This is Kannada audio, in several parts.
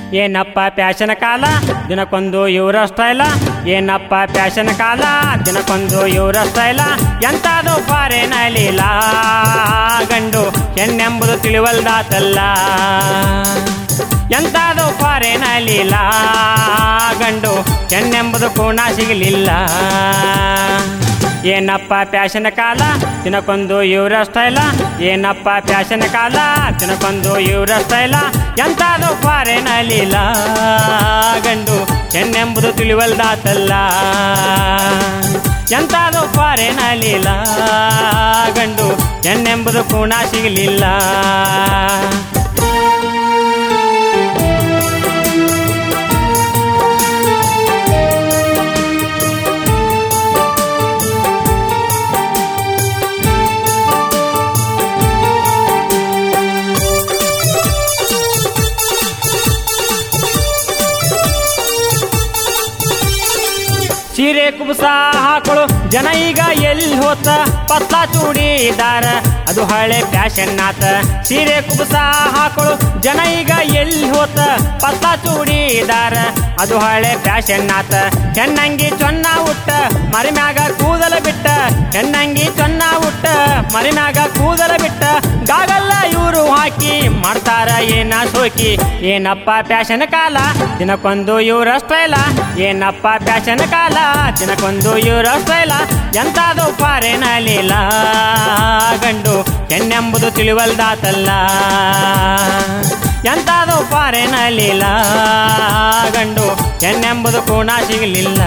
ಏನಪ್ಪ ಪ್ಯಾಶನ ಕಾಲ ದಿನಕ್ಕೊಂದು ಇವರ ಸ್ಟೈಲ ಏನಪ್ಪ ಪ್ಯಾಶನ ಕಾಲ ದಿನಕ್ಕೊಂದು ಇವರ ಸ್ಟೈಲ ಎಂತಾದು ಫಾರೇನ ಲೀಲ ಗಂಡು ಹೆಣ್ಣೆಂಬುದು ತಿಳಿವಲ್ದಾತಲ್ಲ ಎಂತಾದು ಫಾರೇನ ಲೀಲ ಗಂಡು ಹೆಣ್ಣೆಂಬುದು ಕೋಣ ಸಿಗಲಿಲ್ಲ ಏನಪ್ಪ ಪ್ಯಾಶನ ಕಾಲ ದಿನಕ್ಕೊಂದು ಇವರ ಸ್ಟೈಲ ಏನಪ್ಪ ಪ್ಯಾಶನ ಕಾಲ ದಿನಕ್ಕೊಂದು ಇವರ ಸ್ಟೈಲ ಎಂತಾದು ಫಾರೇನ ಲೀಲ ಗಂಡು ಹೆಣ್ಣೆಂಬುದು ತಿಳಿವಲ್ದಾತಲ್ಲ ಎಂತಾದು ಫಾರೇನ ಲೀಲ ಗಂಡು ಹೆಣ್ಣೆಂಬುದು ಕೋಣ ಸಿಗಲಿಲ್ಲ ಸೀರೆ ಕುಬಸ ಹಾಕೊಳು ಜನ ಈಗ ಎಲ್ಲಿ ಹೋತ ಪತ್ಲ ಚೂಡಿದಾರ ಅದು ಹಳೆ ಫ್ಯಾಷನ್ ಆತ ಸೀರೆ ಕುಬಸ ಹಾಕೊಳು ಜನ ಈಗ ಎಲ್ಲಿ ಹೋತ ಪತ್ಲ ಚೂಡಿದಾರ ಅದು ಹಳೆ ಫ್ಯಾಷನ್ ಆತ ಹೆಣ್ಣಂಗಿ ಚೊನ್ನ ಉಟ್ಟ ಮರಿಮ್ಯಾಗ ಕೂದಲ ಬಿಟ್ಟ ಹೆಣ್ಣಂಗಿ ಚೊನ್ನ ಉಟ್ಟ ಮರಿಮ್ಯಾಗ ಕೂದಲ ಬಿಟ್ಟ ಗಾಗಲ್ಲ ಇವರು ಹಾಕಿ ಮಾಡ್ತಾರ ಏನ ಸೋಕಿ ಏನಪ್ಪ ಪ್ಯಾಶನ್ ಕಾಲ ದಿನಕ್ಕೊಂದು ಇವರ ಸ್ಟೈಲ ಏನಪ್ಪ ಪ್ಯಾಶನ್ ಕಾಲ ದಿನಕ್ಕೊಂದು ಇವರ ಸ್ಟೈಲ ಎಂತಾದು ಫಾರೇನ ಲೀಲ ಗಂಡು ಹೆಣ್ಣೆಂಬುದು ತಿಳಿವಲ್ದಾತಲ್ಲ ಎಂತಾದು ಫಾರೇನ ಲೀಲ ಗಂಡು ಹೆಣ್ಣೆಂಬುದು ಕೋಣ ಸಿಗಲಿಲ್ಲ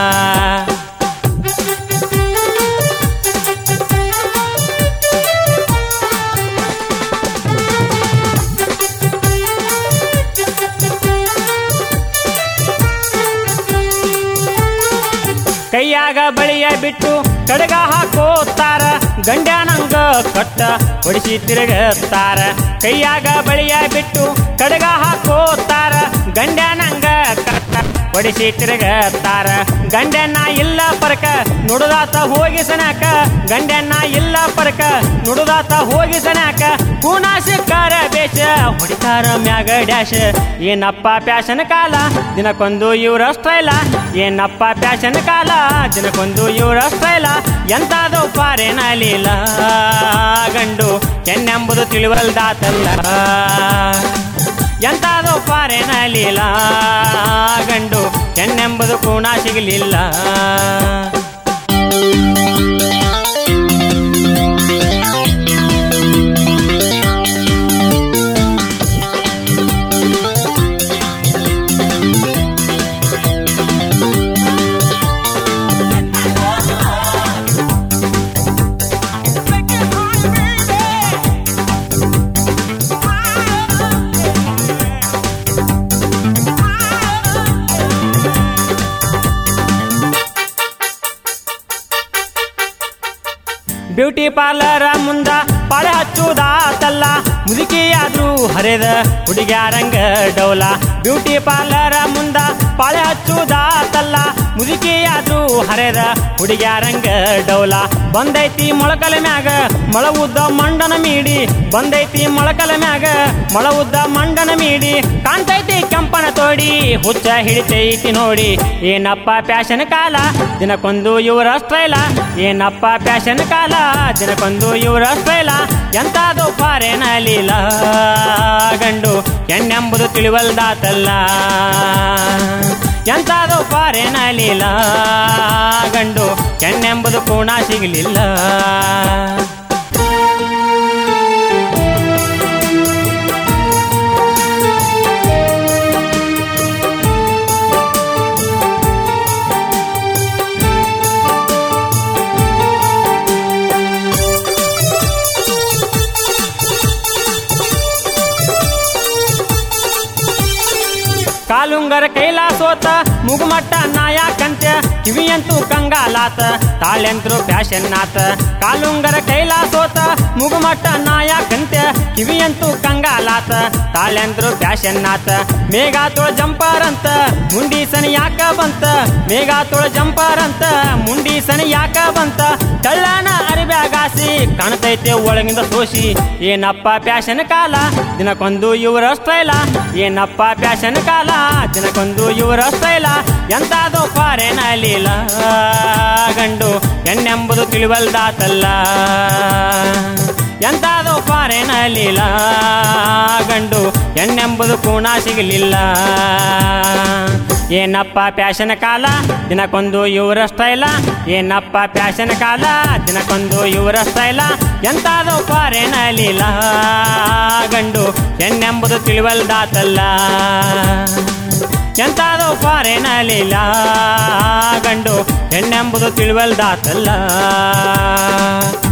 ಕೈಯಾಗ ಬಳಿಯ ಬಿಟ್ಟು ಕಡಗ ಹಾಕೋತಾರ ಗಂಡ್ಯಾನಂಗ ಕಟ್ಟ ಹೊಡಿಸಿ ತಿರುಗುತ್ತಾರ ಕೈಯಾಗ ಬಳಿಯ ಬಿಟ್ಟು ಕಡಗ ಹಾಕೋತಾರ ಗಂಡ್ಯಾನಂಗ ಕಟ್ಟ ಹೊಡಿಸಿ ತಿರುಗುತ್ತಾರ ಗಂಡನ್ನ ಇಲ್ಲ ಪರಕ ನುಡುದಾತ ಹೋಗಿ ಸನಕ ಗಂಡನ್ನ ಇಲ್ಲ ಪರಕ ನುಡುದಾತ ಹೋಗಿ ಸನಕ ಕೂನಾಶಕಾರ ಬೇಷ ಹೊಡಿತಾರ ಮ್ಯಾಗ ಡ್ಯಾಶ ಏನಪ್ಪ ಪ್ಯಾಶನ್ ಕಾಲ ದಿನಕ್ಕೊಂದು ಇವರ ಸ್ಟೈಲ ಏನಪ್ಪ ಪ್ಯಾಶನ್ ಕಾಲ ದಿನಕ್ಕೊಂದು ಇವರ ಸ್ಟೈಲ ಎಂತಾದೋ ಪಾರೇನ ಲೀಲ ಗಂಡು ಹೆಣ್ಣೆಂಬುದು ತಿಳಿವಲ್ದಾತಲ್ಲ ಎಂತಾದೋ ಪಾರೇನ ಲೀಲ ಗಂಡು ಹೆಣ್ಣೆಂಬುದು ಕೋಣ ಸಿಗಲಿಲ್ಲ ಬ್ಯೂಟಿ ಪಾರ್ಲರ ಮುಂದ ಪಾಳೆ ಹಚ್ಚುದಾತಲ್ಲ ಮುದುಕಿಯಾದ್ರೂ ಹರಿದ ಹುಡುಗ್ಯಾರಂಗ ಡೌಲ ಬ್ಯೂಟಿ ಪಾರ್ಲರ ಮುಂದ ಪಾಳೆ ಹಚ್ಚುದಾತಲ್ಲ ಮುದುಕಿಯಾದ್ರೂ ಹರಿದ ಹುಡುಗ್ಯಾರಂಗ ಡೌಲ ಬಂದೈತಿ ಮೊಳಕಲ ಮ್ಯಾಗ ಮೊಳ ಉದ್ದ ಮಂಡನ ಮೀಡಿ ಬಂದೈತಿ ಮೊಳಕಲ ಮ್ಯಾಗ ಮೊಳ ಉದ್ದ ಮಂಡನ ಮೀಡಿ ಕಾಣ್ತೈತಿ ಕೆಂಪನ ತೋಡಿ ಹುಚ್ಚ ಹಿಡಿತೈತಿ ನೋಡಿ ಏನಪ್ಪ ಪ್ಯಾಶನ್ ಕಾಲ ದಿನಕ್ಕೊಂದು ಇವರ ಸ್ಟೈಲ ಏನಪ್ಪ ಪ್ಯಾಶನ್ ಕಾಲ ದಿನಕ್ಕೊಂದು ಇವರ ಸ್ಟೈಲ ಎಂತಾದು ಫಾರೇನ ಲೀಲ ಗಂಡು ಹೆಣ್ಣೆಂಬುದು ತಿಳಿವಲ್ದಾತಲ್ಲ ಎಂತಾದು ಫಾರೇನ ಲೀಲ ಗಂಡು ಹೆಣ್ಣೆಂಬುದು ಕೋಣ ಸಿಗಲಿಲ್ಲ ಕಾಲುಂಗರ ಕೈಲಾಸೋತ ಮುಗುಮಟ್ಟ ನಾಯಕಂತೆ ಕಿವಿಯಂತೂ ಕಂಗಾಲಾತ ತಾಳೆಂತ್ರು ಫ್ಯಾಷನ್ ಆತ ಕಾಲುಂಗರ ಕೈಲಾಸೋತ ಮುಗುಮಟ್ಟ ನಾಯಕಂತೆ ಕಿವಿಯಂತೂ ಕಂಗಾಲಾತ ತಾಳೆಂತ್ರು ಫ್ಯಾಷನ್ ಆತ ಮೇಘಾ ತೋಳ ಜಂಪರ್ ಅಂತ ಮುಂಡಿ ಸನಿ ಯಾಕ ಬಂತ ಮೇಘಾ ತೋಳ ಜಂಪರ್ ಅಂತ ಮುಂಡಿ ಸನಿ ಯಾಕ ಬಂತ ಕಳ್ಳನ ಅರಿಬ್ಯಾಗಾಸಿ ಕಾಣ್ತೈತೆ ಒಳಗಿಂದ ಸೋಸಿ ಏನಪ್ಪ ಪ್ಯಾಶನ್ ಕಾಲ ದಿನಕ್ಕೊಂದು ಇವರ ಸ್ಟೈಲ ಏನಪ್ಪ ಪ್ಯಾಶನ್ ಕಾಲ ದಿನಕ್ಕೊಂದು ಇವರ ಸ್ಟೈಲ ಎಂತಾದೋ ಫಾರೇನ ಲೀಲ ಗಂಡು ಹೆಣ್ಣೆಂಬುದು ತಿಳಿವಲ್ದಾತಲ್ಲ ಎಂತಾದೋ ಫಾರೇನ ಲೀಲ ಗಂಡು ಹೆಣ್ಣೆಂಬುದು ಕೂಣ ಸಿಗಲಿಲ್ಲ ಏನಪ್ಪ ಪ್ಯಾಶನ್ ಕಾಲ ದಿನಕ್ಕೊಂದು ಇವರ ಸ್ಟೈಲ ಏನಪ್ಪ ಪ್ಯಾಶನ್ ಕಾಲ ದಿನಕ್ಕೊಂದು ಇವರ ಸ್ಟೈಲ ಎಂತಾದೋ ಫಾರೇನ ಲೀಲ ಗಂಡು ಹೆಣ್ಣೆಂಬುದು ತಿಳಿವಲ್ದಾತಲ್ಲ ಎಂತಾದೋ ಫಾರೇನ ಲೀಲ ಗಂಡು ಹೆಣ್ಣೆಂಬುದು ತಿಳಿವಲ್ದಾತಲ್ಲ